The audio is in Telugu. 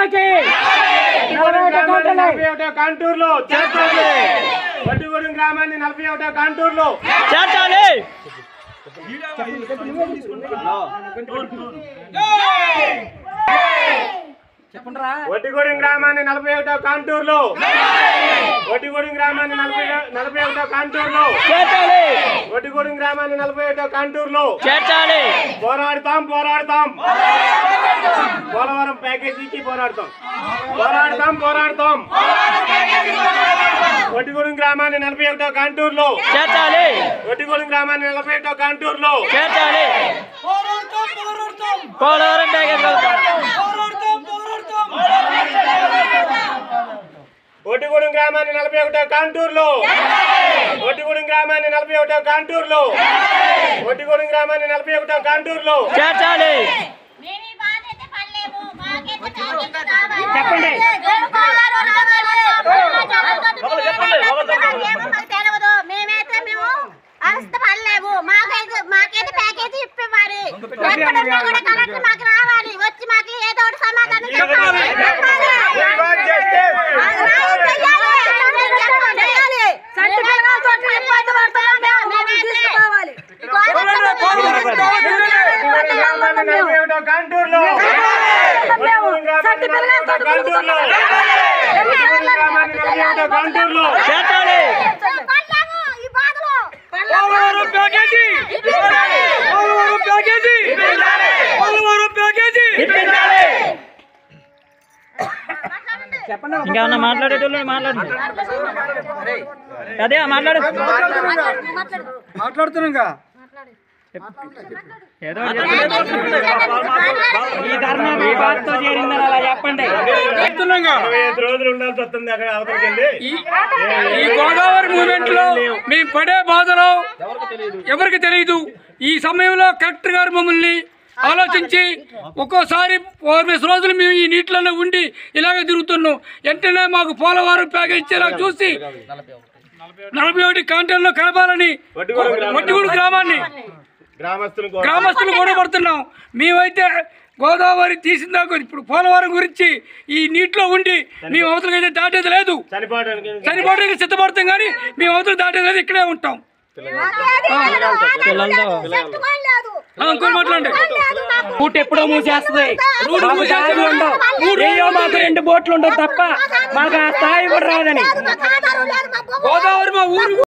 కాంటూర్లోకి నలభై ఒకటో కాంటూర్లో నలభై ఒకటో కాంటూరులో చేర్చాలి వడ్డిగూడెం గ్రామాన్ని నలభై ఒకటో కాంటూరులో చేర్చాలి వడ్డిగూడెం గ్రామాన్ని నలభై ఒకటో కాంటూరులో వడ్డిగూడెం గ్రామాన్ని నలభై నలభై ఒకటో కాంటూరులో చేర్చాలి వడ్డిగూడెం గ్రామాన్ని నలభై ఒకటో కాంటూరులో చేర్చాలి పోరాడతాం పోరాడతాం పోలవరం ప్యాకేజీకి పోరాడతాం పోరాడతాం పోరాడతాం వడ్డిగూడెం గ్రామాన్ని నలభై ఒకటో కాంటూరులో చేర్చాలి వడ్డిగూడెం గ్రామాన్ని నలభై ఒకటో కాంటూరులో చేర్చాలి పోలవరం ప్యాకేజ్ ఒడ్డుగూడెం గ్రామాన్ని నలభై ఒకటో కాంటూరులో ఒడ్డుగూడెం గ్రామాన్ని నలభై ఒకటో కాంటూరులో ఒడ్డుగూడెం గ్రామాన్ని నలభై ఒకటో కాంటూరులో చేర్చాలి మేము ఈ బాధ అయితే పడలేము. మాకైతే ప్యాకేజీ కావాలి. చెప్పండి. మేము పోరాడు రావాలి. ఏమో మాకు తెలియదు. మేమైతే మేము అవస్థ పడలేము మాకైతే మాకైతే ప్యాకేజీ ఇప్పివ్వాలి ఎక్కడున్నా కూడా కలెక్టర్ మాకు రావాలి వచ్చి మాకు ఏదో ఒకటి సమాధానం చెప్పాలి చెప్పాలి. మాకు న్యాయం చెయ్యాలి. చెయ్యాలి. మేమైతే ఇబ్బంది పడుతున్నాం మేము. మేమైతే ఈ గ్రామాన్ని నలభై ఒకటో కాంటూరులో ఒడ్డుగూడెం గ్రామాన్ని నలభై ఒకటో కాంటూరులో ఒడ్డుగూడెం గ్రామాన్ని నలభై ఒకటో కాంటూరులో చేర్చాలి పడ్డాము ఈ బాధలో Polavaram package Polavaram package Polavaram package ఇప్పించాలి ఇంకేమన్నా మాట్లాడేటోళ్ళు మాట్లాడు అదే మాట్లాడు మాట్లాడుతున్నాగా ఏదో ఈ ధర్మ మీ బాధతో చేరిందని అలా చెప్పండి చెప్తున్నాగా ఇరవై ఐదు రోజులు ఉండాల్సి వస్తుంది అక్కడ అవతలకి వెళ్ళి ఈ గోదావరి మూమెంట్ లో మేము పడే బాధలో ఎవరికి తెలియదు ఈ సమయంలో కలెక్టర్ గారు మమ్మల్ని ఆలోచించి ఒక్కోసారి ఫోర్మేస్ రోజులు మేము ఈ నీటిలోనే ఉండి ఇలాగే తిరుగుతున్నాం వెంటనే మాకు పోలవరం ప్యాకేజ్ ఇచ్చేలా చూసి నలభై ఒకటి కాంటైన్లో కలపాలని మట్టిగూడు గ్రామాన్ని గ్రామస్తులు కోరు- గ్రామస్తులు కూడా పడుతున్నాం మేమైతే గోదావరి తీసిందాక ఇప్పుడు పోలవరం గురించి ఈ నీటిలో ఉండి మేము అవతలకైతే దాటేది లేదు చనిపోవడానికి చనిపోవడానికి సిద్ధపడతాం కానీ మేము అవతల దాటేది లేదు ఇక్కడే ఉంటాం ఆ, ఇంకోటి మాట్లాడండి రూట్ ఎప్పుడో మూసేస్తుంది రూట్ మాకు మూసేస్తుంది. దారులు ఉండవు మూడు ఏయో మాకు రెండు బోట్లు ఉండవు తప్ప మాకు ఆ స్థాయి కూడా రాదని లేదు, మాకు ఆధారం లేదు, మా భూమి గోదావరి మా ఊరు